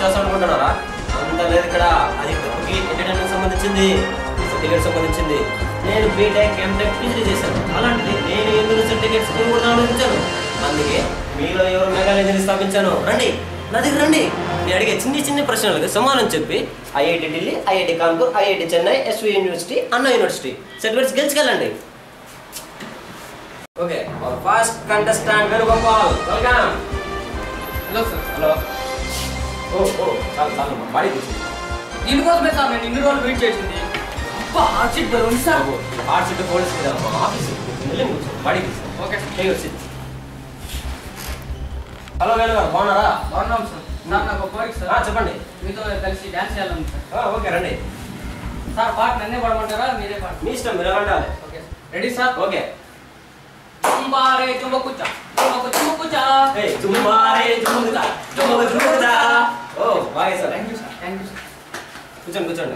చేస్తాం అనుకుంటున్నారా అంత లేదు ఇక్కడ అది ట్రిప్కి ఎంటర్టైన్మెంట్ సంబంధించింది సర్టిఫికేట్ సంబంధించింది నేను బీటెక్ ఎంటెక్ పీజీ చేశాను అలాంటిది నేను ఎందుకు సర్టిఫికేట్స్ కూడా ఆలోచించాను అందుకే మీలో ఎవరు మెగాలజీని స్థాపించాను రండి నా దగ్గర రండి నేను అడిగే చిన్ని చిన్ని ప్రశ్నలకు సమాధానం చెప్పి IIT Delhi IIT Kanpur IIT Chennai SV university Anna university certificates గెలుచుకెళ్ళండి okay first contestant Venugopal welcome hello sir hello ఓ ఓ చాలు చాలు బాడీ కూర్చుంది దీనికోసమే సార్ నేను ఇన్ని రోజులు వెయిట్ చేసింది అబ్బా ఆ సీట్ భలే ఉంది sir hot seat police office వెళ్ళి కూర్చో బాడీ కూర్చో okay take your seat hello Venu గారు బాగున్నారా బాగున్నాం సార్ సార్ నాకు ఒక కోరిక ఆ, సార్ చెప్పండి మీతో కలిసి డాన్స్ చేయాలని సార్ ఆ, ఓకే రండి సార్ పాట నన్నే పాడమంటారా మీరే పాట మీ ఇష్టం మీరు ఎలా ఉండాలి ఓకే రెడీ సార్ ఓకే చుంబారే చుంబకుచ్చ చుంబకు చుంబకుచ్చ ఏయ్, చుమ్మారే చుమ్ముకుతా, చుమ్ముకు చుమ్ముకుతా. ఓ బాగా sir thank you sir thank you sir కూర్చోండి కూర్చోండి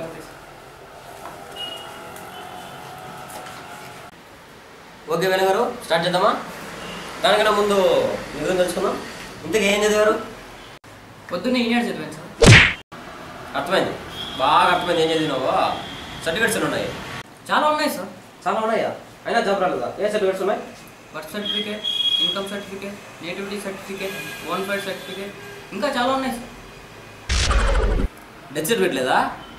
ఓకే వేణు గారు స్టార్ట్ చేద్దామా దానికన్నా ముందు మీ గురించి తెలుసుకుందాం ఇంతకు ఏం చదివారు పొద్దున్నే ఇండియన్ చదివాను సార్ అర్థమైంది బాగా అర్థమైంది ఏం చదివినావో సర్టిఫికేట్స్ ఎన్ని ఉన్నాయి చాలా ఉన్నాయి సార్ చాలా ఉన్నాయా అయినా జాబ్ రాలేదా ఏ సర్టిఫికేట్స్ ఉన్నాయి birth certificate income certificate nativity certificate ఓన్ ఫైడ్ సర్టిఫికేట్ ఇంకా చాలా ఉన్నాయి సార్ డెత్ సర్టిఫికేట్ లేదా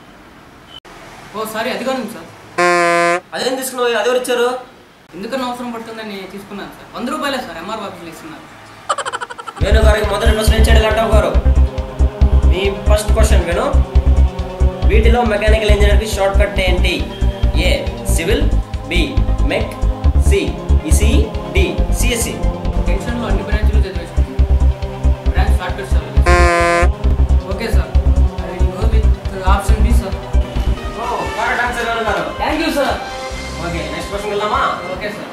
ఓ సారీ అది కాదు సార్ అదేం తీసుకున్నావు అది ఎవరు ఇచ్చారు ఎందుకన్నా అవసరం పడుతుందని తీసుకున్నాను సార్ వంద రూపాయలే సార్ ఎంఆర్ ఆఫీస్లో ఇస్తున్నారు వేణు గారికి మొదటి ప్రశ్న ఇచ్చాడు ల్యాప్టాప్ గారు మీ ఫస్ట్ క్వశ్చన్ వేణు వీటిలో మెకానికల్ ఇంజనీర్కి షార్ట్ కట్ ఏంటి A civil B mech C EC D CSC టెన్షన్లో అన్ని బ్రాంచ్లు చదివేసాను branch software sir okay sir I will go with option B sir correct answer Venu గారు thank you sir okay next question వెళ్దామా okay sir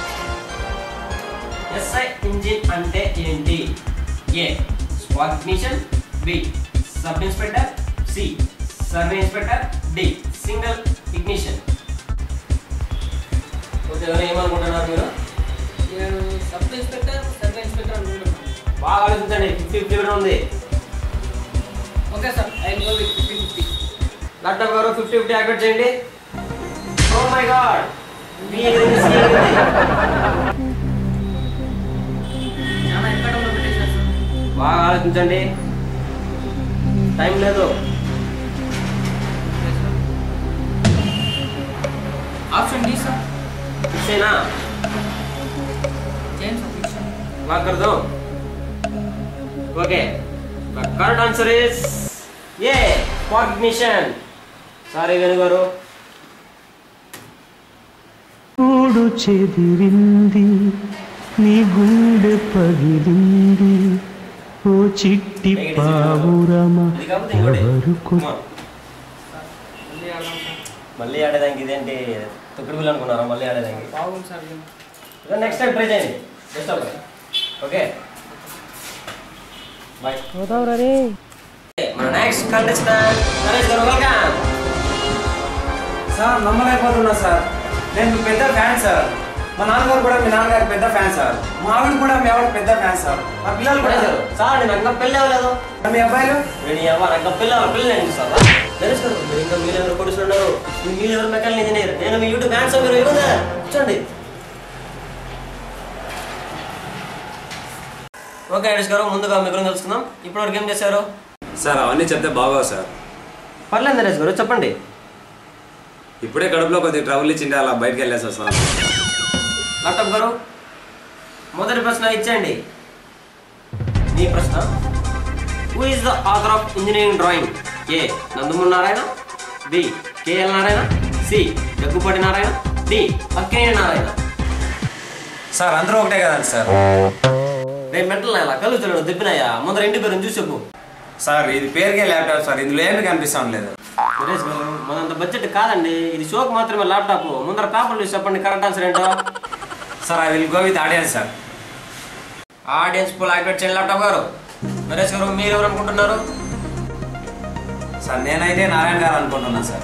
SI engine అంటే ఏంటి A spark ignition B sub inspector C survey inspector D single ignition okay ఎవరు ఏమనుకుంటున్నారు మీరు నేను sub inspector sub inspector అనుకుంటున్నాను బాగా ఆలోచించండి ఫిఫ్టీ ఫిఫ్టీ కూడా ఉంది okay sir I will go with fifty fifty doctor గారు ఫిఫ్టీ ఫిఫ్టీ యాక్టివేట్ చేయండి ఓ మై గాడ్ చాలా ఎక్కడంలో పెట్టేశారు సార్ బాగా ఆలోచించండి టైం లేదు okay sir option D sir fix అయినా చేయండి సార్ ఫిక్షన్ లాక్ कर दो okay the correct answer is ये स्पार्क इग्निशन సారీ వేణు గారు గూడు చెదిరింది నీ గుండె పగిలింది ఓ చిట్టి పావురమ ఇది కాకపోతే ఇంకోటి ఎవరు కొ- Come on. మళ్ళీ ఆడదాం సార్ మళ్ళీ ఆడేదానికి ఇదేంటి తొక్కుడు బిల్లు అనుకున్నారా మళ్ళీ ఆడేదానికి బాగుంది సార్ ఇది. నెక్స్ట్ టైం ట్రై చేయండి బెస్ట్ ఆఫ్ ఓకే బాయ్ మన నెక్స్ట్ కంటెస్టెంట్ నరేష్ గారు వెల్కమ్ సార్ నమ్మలేకపోతున్నా సార్ నేను మీ పెద్ద ఫ్యాన్ సార్ మా నాన్నగారు కూడా మీ నాన్నగారు పెద్ద ఫ్యాన్ సార్ మా ఆవిడ కూడా మీ ఆవిడ పెద్ద ఫ్యాన్ సార్ మా పిల్లలు కూడా సార్ సార్ నేను ఇంకా పెళ్ళి అవ్వలేదు మీ అబ్బాయిలు వీడి అవ్వ నాకు పిల్ల పిల్లలు నేను చూస్తావా నరేష్ గారు మీరు ఇంకా మీరు ఎవరు కొడుతున్నారు మీరు ఎవరు మెకానికల్ ఇంజనీర్ నేను మీ యూట్యూబ్ ఫ్యాన్స్ మీరు ఇవ్వదా కూర్చోండి ఓకే నరేష్ గారు ముందుగా మీ గురించి తెలుసుకుందాం ఇప్పటివరకు ఏం చేశారు సార్ అవన్నీ చెప్తే బాగోవు సార్ పర్లేదు నరేష్ గారు చెప్పండి ఇప్పుడే కడుపులో కొద్దిగా ట్రబుల్ ఇచ్చింటే అలా బయటకు వెళ్ళేసా సార్ ల్యాప్టాప్ గారు మొదటి ప్రశ్న ఇచ్చేయండి మీ ప్రశ్న who is the author of engineering drawing A Nandamuri Narayana B KL Narayana C Daggupati Narayana D Akkineni Narayana sir అందరూ ఒకటే కదండి సార్ రేపు మెంటల్ నాయలా కళ్ళు తెలియదు దెబ్బినాయా ముందర ఇంటి పేరు చూసి చెప్పు సార్ ఇది పేరుకే ల్యాప్టాప్ సార్ ఇందులో ఏమి కనిపిస్తాం లేదు సురేష్ గారు మనంత బడ్జెట్ కాదండి ఇది షోకి మాత్రమే ల్యాప్టాప్ ముందర పేపర్లు చూసి చెప్పండి కరెక్ట్ ఆన్సర్ ఏంటో sir I will go with audience sir audience poll activate చేయండి ల్యాప్టాప్ గారు నరేష్ గారు మీరు ఎవరు అనుకుంటున్నారు సార్ నేనైతే నారాయణ గారు అనుకుంటున్నా సార్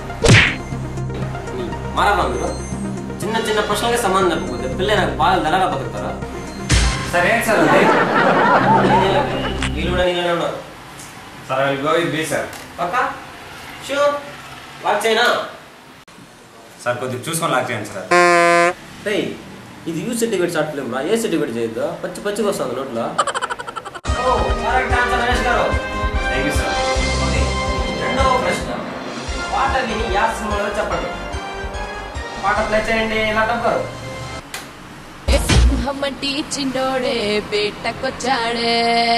మారాలా మీరు చిన్న చిన్న ప్రశ్నలకి సమాధానం చెప్పకపోతే పిల్ల నాకు బాగా ధరగా బతుకుతారా సార్ ఏంటి సార్ అది? వీళ్ళు కూడా నీళ్ళనే ఉన్నారు sir I go with B sir పక్కా షూర్ లాక్ చేయనా సార్ కొద్దిగా చూసుకొని లాక్ చేయండి సార్ రే ఇది యూ సర్టిఫికేట్ షార్ట్ ఫిల్మ్ రా ఏ సర్టిఫికేట్ చేయొద్దా పచ్చి పచ్చిగా వస్తుంది నోట్లో కరెక్ట్ ఆన్సర్ రమేష్ గారు థ్యాంక్ యూ సార్ ఓకే రెండవ ప్రశ్న పాట విని యా సినిమాలో చెప్పండి పాట ప్లే చేయండి నాటక్ గారు సింహమంటి చిన్నోడే బేటకొచ్చాడే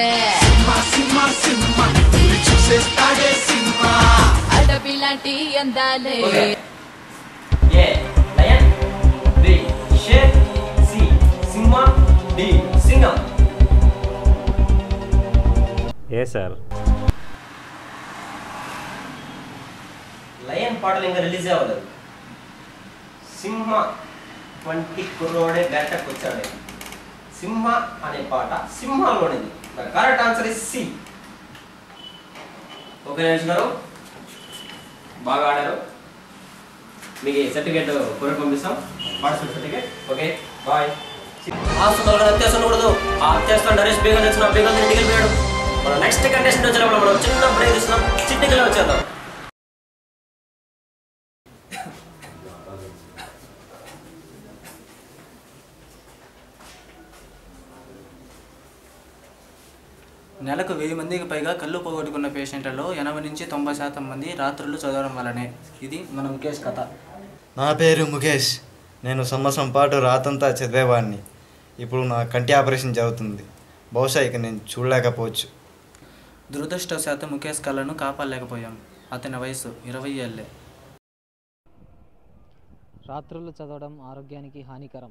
అడవి లాంటి అందాలే okay A lion B Sher C Simha D Singam A sir lion పాటలు ఇంకా రిలీజ్ అవ్వలేదు సింహ వంటి కుర్రోడే వేటకు వచ్చాడే సింహ అనే పాట సింహలోనిది correct answer is C okay Naresh గారు బాగా ఆడారు మీకు సర్టిఫికేట్ కొరకు పంపిస్తాం WhatsApp certificate okay bye hospital అత్యాసం ఉండకూడదు ఆ అత్యాసం నరేష్ బేగా తెచ్చిన బేగా ఇంటికి వెళ్ళిపోయాడు మన నెక్స్ట్ కంటెస్టెంట్ వచ్చినప్పుడు మనం చిన్న బ్రేక్ ఇస్తున్నాం చిట్టికలో వచ్చేద్దాం నెలకు వెయ్యి మందికి పైగా కళ్ళు పోగొట్టుకున్న పేషెంట్లలో ఎనభై నుంచి తొంభై శాతం మంది రాత్రులు చదవడం వల్లనే ఇది మన ముఖేష్ కథ నా పేరు ముఖేష్ నేను సంవత్సరం పాటు రాతంతా చదివేవాడిని ఇప్పుడు నా కంటి ఆపరేషన్ జరుగుతుంది బహుశా ఇక నేను చూడలేకపోవచ్చు దురదృష్టవశాత్తు ముఖేష్ కళ్ళను కాపాడలేకపోయాం అతని వయసు ఇరవై ఏళ్ళే రాత్రులు చదవడం ఆరోగ్యానికి హానికరం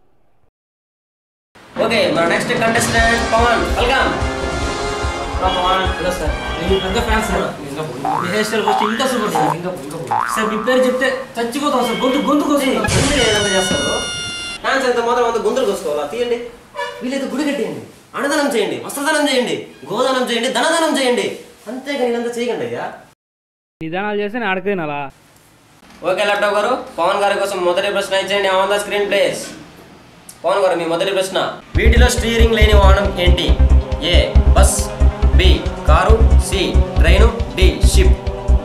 ఓకే మన next contestant Pawan welcome Pawan hello sir నేను పెద్ద ఫ్యాన్ సార్ మీ హెయిర్ స్టైల్ ఫస్ట్ ఇంకా సూపర్ సార్ ఇంకా సార్ మీ పేరు చెప్తే చచ్చిపోతాం సార్ గొంతు గొంతు కోసం ఎందుకు ఏదంతా చేస్తారు ఫ్యాన్స్ ఎంత మాత్రం అంత గొంతులు కోసుకోవాలా తీయండి వీలైతే గుడి కట్టేయండి అన్నదానం చేయండి వస్త్రదానం చేయండి గోదానం చేయండి ధనదానం చేయండి అంతేగాని ఇదంతా చేయకండి అయ్యా నిదానాలు చేస్తే నేను అడగను అలా ఓకే ల్యాప్టాప్ గారు పవన్ గారి కోసం మొదటి ప్రశ్న ఇచ్చేయండి on the screen please Pawan గారు మీ మొదటి ప్రశ్న వీటిలో స్టీరింగ్ లేని వాహనం ఏంటి A bus B car C train D ship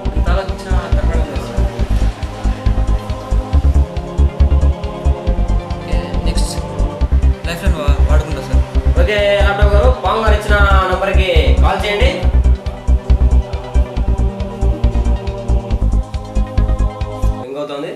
next life line వాడుకుంటా సార్ ఓకే ల్యాప్టాప్ గారు పవన్ గారు ఇచ్చిన నంబర్కి కాల్ చేయండి ఇంకవుతుంది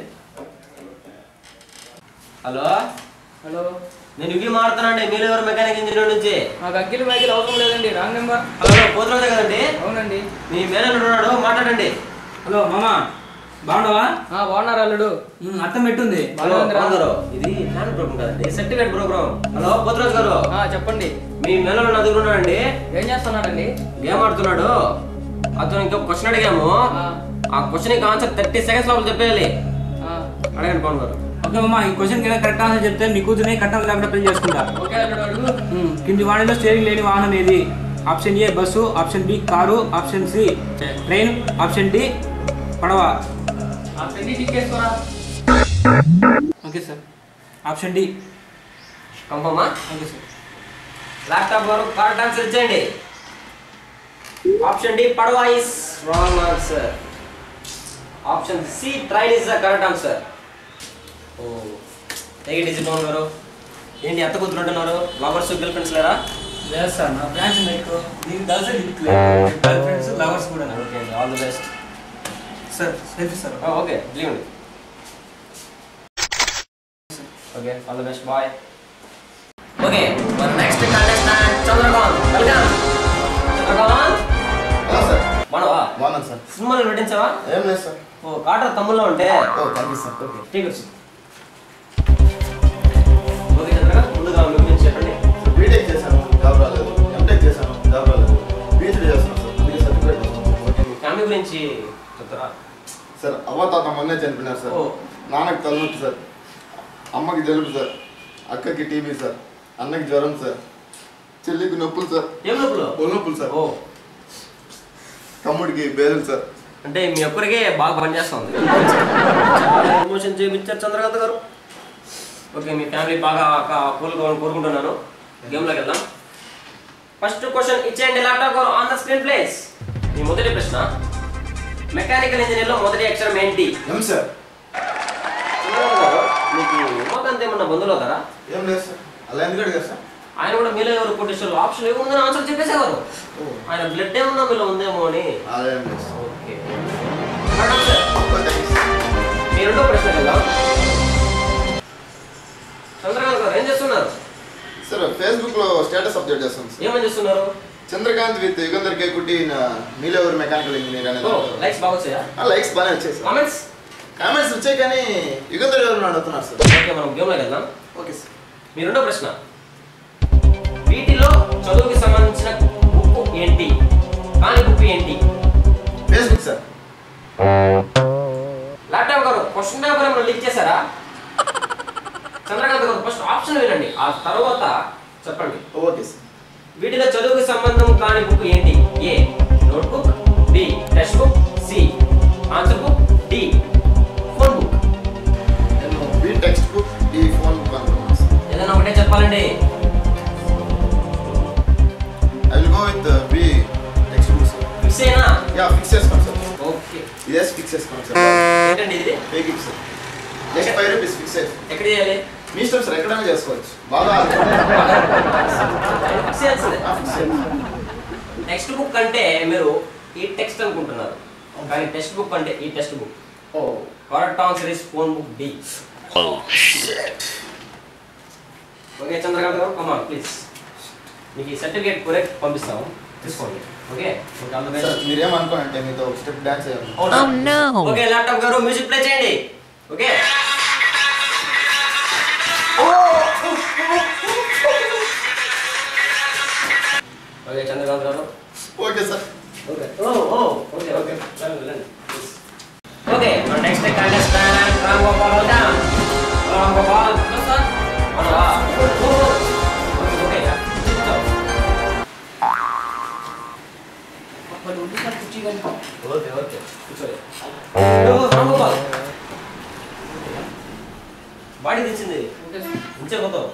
హలో హలో నేను ఇవి మారుతానండి మీరు ఎవరు మెకానిక్ ఇంజనీర్ నుంచి నాకు అగ్గిలి మైకిల్ అవసరం లేదండి రాంగ్ నెంబర్ హలో పోతున్నదే కదండి అవునండి మీ మేనల్లుడు ఉన్నాడు మాట్లాడండి హలో మామ బాగున్నావా బాగున్నారు అల్లుడు ఉమ్, అర్థం పెట్టుంది హలో పవన్ గారు ఇది ఫ్యాన్ ప్రోగ్రామ్ కదండి సర్టిఫికేట్ ప్రోగ్రామ్ హలో పోతురాజు గారు చెప్పండి మీ మేనల్లుడు నా దగ్గర ఉన్నాడండి ఏం చేస్తున్నాడండి గేమ్ ఆడుతున్నాడు అతను ఇంకో క్వశ్చన్ అడిగాము ఆ క్వశ్చన్ ఆన్సర్ థర్టీ సెకండ్స్ లోపల చెప్పేయాలి అడగండి పవన్ గారు ఓకే మామ ఈ క్వశ్చన్ కింద కరెక్ట్ ఆన్సర్ చెప్తే మీ కూతురుని కట్టం లేకుండా పెళ్లి చేసుకుంటా ఓకే అల్లుడు అడుగు ఉమ్, కింది వాణిలో స్టీరింగ్ లేని వాహనం ఏది option A bus option B car option C train option D పడవ ఆ పెళ్లి టిక్కేసుకోరా ఓకే సార్ ఆప్షన్ డి కంపమ్మా ఓకే సార్ ల్యాప్టాప్ గారు కరెక్ట్ ఆన్సర్ ఇచ్చేయండి ఆప్షన్ డి పడవ is wrong answer option C train is the correct answer oh negative Pawan గారు ఏంటి ఎంత కూతురు అంటున్నారు లవర్స్ గర్ల్ ఫ్రెండ్స్ లేరా లేదు సార్ నా ఫ్రెండ్స్ ఎక్కువ నీకు తెలిసే నీకు గర్ల్ ఫ్రెండ్స్ లవర్స్ కూడా okay all the best sir selfie sir okay leave okay all the best bye okay మన next contestant Chandrakant welcome Chandrakant sir మనవా బాగున్నాను సార్ సినిమాలు నటించావా ఏం లేదు సార్ ఓ కాటర్ తమ్ముల్లో ఉంటే ఓ థ్యాంక్ యూ సార్ ఓకే ఠీక్ వచ్చి ఓకే చంద్రకాంత్ ముందుగా మీ గురించి చెప్పండి బీటెక్ చేశాను జాబ్ రాలేదు ఎంటెక్ చేశాను జాబ్ రాలేదు పీహెచ్డీ చేస్తున్నాను సార్ అందుకే సర్టిఫికేట్ వస్తుంది ఓకే మీ ఫ్యామిలీ గురించి చెప్తారా సార్ అవ్వ తాత మొన్నే చనిపోయినారు సార్ ఓ. నాన్నకి తలనొప్పి సార్ అమ్మకి జలుబు సార్ అక్కకి టీబీ సార్ అన్నకి జ్వరం సార్ చెల్లికి నొప్పులు సార్ ఏం నొప్పులు ఒళ్ళు నొప్పులు సార్ ఓ తమ్ముడికి బేరులు సార్ అంటే మీ ఒక్కరికే బాగా పనిచేస్తుంది ప్రమోషన్ చేయించారు చంద్రకాంత్ గారు ఓకే మీ ఫ్యామిలీ బాగా కోలుకోవాలని కోరుకుంటున్నాను గేమ్లోకి వెళ్దాం ఫస్ట్ క్వశ్చన్ ఇచ్చేయండి ల్యాప్టాప్ గారు ఆన్ ద స్క్రీన్ ప్లేస్ మీ మొదటి ప్రశ్న మెకానికల్ ఇంజనీర్లో మొదటి అక్షరం ఏంటి ఎం సార్ చంద్రబాబు గారు మీకు ఉమాకాంత్ ఏమన్నా బంధువులు అవుతారా ఏం లేదు సార్ అలా ఎందుకు అడిగారు సార్ ఆయన కూడా మీలో ఎవరు కొట్టేసారు ఆప్షన్ ఏముందని ఆన్సర్ చెప్పేసేవారు ఆయన బ్లడ్ ఏమన్నా మీలో ఉందేమో అని అదేం లేదు సార్ ఓకే మీ రెండో ప్రశ్న కదా చంద్రకాంత్ గారు ఏం చేస్తున్నారు సార్ ఫేస్బుక్ లో స్టేటస్ అప్డేట్ చేస్తాను సార్ ఏమని చేస్తున్నారు చంద్రకాంత్ విత్ యుగంధర్ కేకుట్టి మీలెవరు మెకానికల్ ఇంజనీర్ అనేది లైక్స్ బాగా వచ్చాయా లైక్స్ బాగానే వచ్చాయి సార్ కామెంట్స్ కామెంట్స్ వచ్చాయి కానీ యుగంధర్ ఎవరు అడుగుతున్నారు సార్ ఓకే మనం గేమ్లోకి వెళ్దాం ఓకే సార్ మీ రెండో ప్రశ్న వీటిలో చదువుకి సంబంధించిన బుక్ ఏంటి కాని బుక్ ఏంటి ఫేస్బుక్ సార్ ల్యాప్టాప్ గారు క్వశ్చన్ పేపర్ ఏమైనా లీక్ చేశారా చంద్రకాంత్ గారు ఫస్ట్ ఆప్షన్ వినండి ఆ తర్వాత చెప్పండి ఓకే సార్ వీటిలో చదువుకి సంబంధం కాని బుక్ ఏంటి A notebook B text book C answer book D phone book నేను బి టెక్స్ట్ బుక్ ఈ ఫోన్ బుక్ అనుకున్నాను సార్ ఏదైనా ఒకటే చెప్పాలండి I will go with B text book sir fix అయినా యా ఫిక్స్ చేసుకోండి సార్ ఓకే ఇదే ఫిక్స్ చేసుకోండి సార్ ఏంటండి ఇది fake it sir next five rupees fix చేసుకోండి ఎక్కడ చేయాలి మీ ఇష్టం సార్ ఎక్కడైనా చేసుకోవచ్చు బాగా ఫిక్స్ చేయాల్సిందే ఆ, fix చేయండి. టెక్స్ట్ బుక్ అంటే మీరు ఈ టెక్స్ట్ అనుకుంటున్నారు కానీ టెక్స్ట్ బుక్ అంటే ఈ text book oh correct answer is phone book D okay Chandrakant గారు కమాన్ ప్లీజ్ మీకు ఈ సర్టిఫికేట్ కరెక్ట్ పంపిస్తాము తీసుకోండి ఓకే సార్ మీరేమనుకోనంటే మీతో ఒక స్టెప్ డాన్స్ చేయాలి ఓకే ల్యాప్టాప్ గారు మ్యూజిక్ ప్లే చేయండి ఓకే ఓకే చంద్రకాంత్ గారు okay sir okay oh oh okay okay వెళ్ళండి వెళ్ళండి ఓకే మన next contestant Ram Gopal welcome Ram Gopal sir అవునా ఓ ఓకే ఓకే కూర్చో. అప్పుడు ఉంది సార్ కుర్చీ కానీ ఓకే ఓకే కూర్చోండి ఓ రామ్ గోపాల్ బాడీ తెచ్చింది ఓకే సార్ ఉంచే పోతావు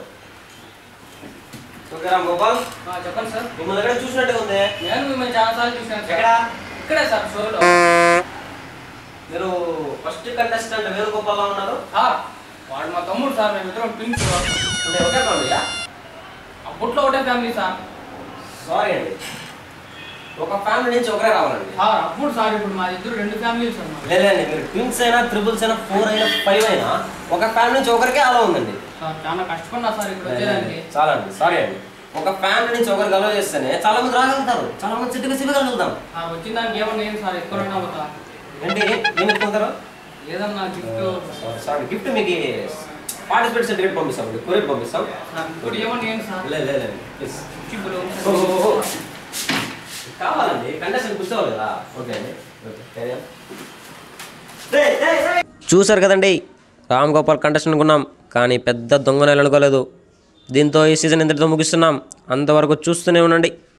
ఓకే రామ్ గోపాల్ ఆ, చెప్పండి సార్ మిమ్మల్ని ఎక్కడ చూసినట్టుగా ఉంది నేను మిమ్మల్ని చాలా సార్లు చూసాను సార్ ఎక్కడ ఇక్కడే సార్ షోలో మీరు ఫస్ట్ కంటెస్టెంట్ వేణుగోపాల్ ఉన్నారు సార్ వాడు మా తమ్ముడు సార్ మేము ఇద్దరం ట్విన్స్ అంటే ఒకే ఫ్యామిలీయా అప్పట్లో ఒకటే ఫ్యామిలీ సార్ సారీ అండి ఒక ఫ్యామిలీ నుంచి ఒకరే రావాలండి సార్ అప్పుడు సార్ ఇప్పుడు మా ఇద్దరు రెండు ఫ్యామిలీస్ సార్ మాది. లేదండి మీరు ట్విన్స్ అయినా త్రిబుల్స్ అయినా ఫోర్ అయినా ఫైవ్ అయినా ఒక ఫ్యామిలీ నుంచి ఒకరికే అలా ఉందండి సార్ చాలా కష్టపడినా సార్ ఇక్కడ వచ్చేదానికి చాలా అండి సారీ అండి ఒక ఫ్యామిలీ నుంచి ఒకరికి అలవ్ చేస్తేనే చాలా మంది రాగలుగుతారు చాలా మంది సిట్టుగా సిగ్గలుగుతాం సార్ వచ్చిన దానికి ఏమన్నా ఏం సార్ ఎక్కువ అవుతా ఏంటి ఏం ఎత్తుకుంటారు ఏదన్నా గిఫ్ట్ సారీ గిఫ్ట్ మీకు పార్టిసిపేట్ సర్టిఫికేట్ పంపిస్తాం అండి కొరియర్ పంపిస్తాం సార్ ఇప్పుడు ఏమన్నా ఏంటి సార్ లేదు లేదు ప్లీజ్ ఇప్పుడు ఓ, ఓ, ఓ. కావాలండి కండక్షన్ కూర్చోవాలి కదా ఓకే అండి ఓకే carry on. చూసారు కదండి రామ్ గోపాల్ కంటెస్టెంట్ అనుకున్నాం కానీ పెద్ద దొంగ నెల అనుకోలేదు దీంతో ఈ సీజన్ ఇంతటితో ముగిస్తున్నాం అంతవరకు చూస్తూనే ఉండండి